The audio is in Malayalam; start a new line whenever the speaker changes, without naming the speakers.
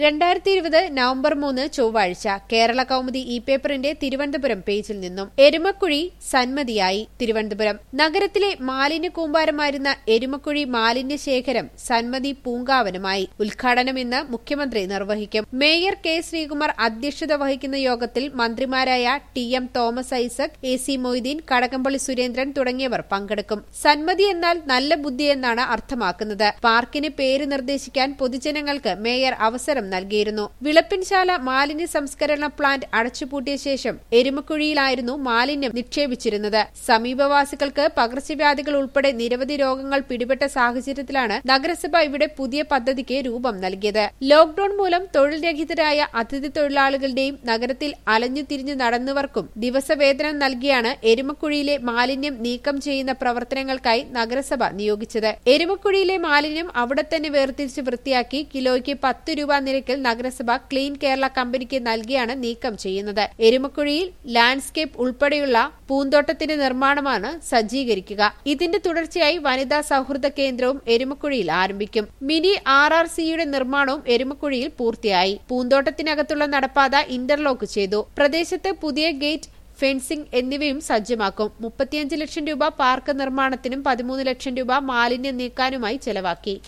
രണ്ടായിരത്തി ഇരുപത് നവംബർ മൂന്ന് ചൊവ്വാഴ്ച കേരള കൗമുദി ഇ പേപ്പറിന്റെ തിരുവനന്തപുരം പേജിൽ നിന്നും എരുമക്കുഴി സന്മതിയായി തിരുവനന്തപുരം നഗരത്തിലെ മാലിന്യ കൂമ്പാരമായിരുന്ന എരുമക്കുഴി മാലിന്യ ശേഖരം സന്മതി പൂങ്കാവനമായി ഉദ്ഘാടനം ഇന്ന് മുഖ്യമന്ത്രി നിർവഹിക്കും മേയർ കെ ശ്രീകുമാർ അധ്യക്ഷത വഹിക്കുന്ന യോഗത്തിൽ മന്ത്രിമാരായ T M Thomas Isaac A C Moideen Kadakampally Surendran തുടങ്ങിയവർ പങ്കെടുക്കും സന്മതി എന്നാൽ നല്ല ബുദ്ധി എന്നാണ് അർത്ഥമാക്കുന്നത് പാർക്കിന് പേര് നിർദ്ദേശിക്കാൻ പൊതുജനങ്ങൾക്ക് മേയർ അവസരം നൽകിയിരുന്നു വിളപ്പിൻശാല മാലിന്യ സംസ്കരണ പ്ലാന്റ് അടച്ചുപൂട്ടിയ ശേഷം എരുമക്കുഴിയിലായിരുന്നു മാലിന്യം നിക്ഷേപിച്ചിരുന്നത് സമീപവാസികൾക്ക് പകർച്ചവ്യാധികൾ ഉൾപ്പെടെ നിരവധി രോഗങ്ങൾ പിടിപെട്ട സാഹചര്യത്തിലാണ് നഗരസഭ ഇവിടെ പുതിയ പദ്ധതിക്ക് രൂപം നൽകിയത് ലോക്ഡൌൺ മൂലം തൊഴിൽ രഹിതരായ അതിഥി തൊഴിലാളികളുടെയും നഗരത്തിൽ അലഞ്ഞു തിരിഞ്ഞു നടന്നവർക്കും ദിവസവേതനം നൽകിയാണ് എരുമക്കുഴിയിലെ മാലിന്യം നീക്കം ചെയ്യുന്ന പ്രവർത്തനങ്ങൾക്കായി നഗരസഭ നിയോഗിച്ചത് എരുമക്കുഴിയിലെ മാലിന്യം അവിടെ തന്നെ വേർതിരിച്ച് വൃത്തിയാക്കി കിലോയ്ക്ക് പത്ത് രൂപ നിരക്കിൽ നഗരസഭ ക്ലീൻ കേരള കമ്പനിക്ക് നൽകിയാണ് നീക്കം ചെയ്യുന്നത് എരുമക്കുഴിയിൽ ലാൻഡ്സ്കേപ്പ് ഉൾപ്പെടെയുള്ള പൂന്തോട്ടത്തിന്റെ നിർമ്മാണമാണ് സജ്ജീകരിക്കുക ഇതിന്റെ തുടർച്ചയായി വനിതാ സൌഹൃദ കേന്ദ്രവും എരുമക്കുഴിയിൽ ആരംഭിക്കും മിനി ആർ ആർ സിയുടെ നിർമ്മാണവും എരുമക്കുഴിയിൽ പൂർത്തിയായി പൂന്തോട്ടത്തിനകത്തുള്ള നടപ്പാത ഇന്റർലോക്ക് ചെയ്തു പ്രദേശത്ത് പുതിയ ഗേറ്റ് ഫെൻസിംഗ് എന്നിവയും സജ്ജമാക്കും മുപ്പത്തിയഞ്ച് ലക്ഷം രൂപ പാർക്ക് നിർമ്മാണത്തിനും പതിമൂന്ന് ലക്ഷം രൂപ മാലിന്യം നീക്കാനുമായി ചെലവാക്കി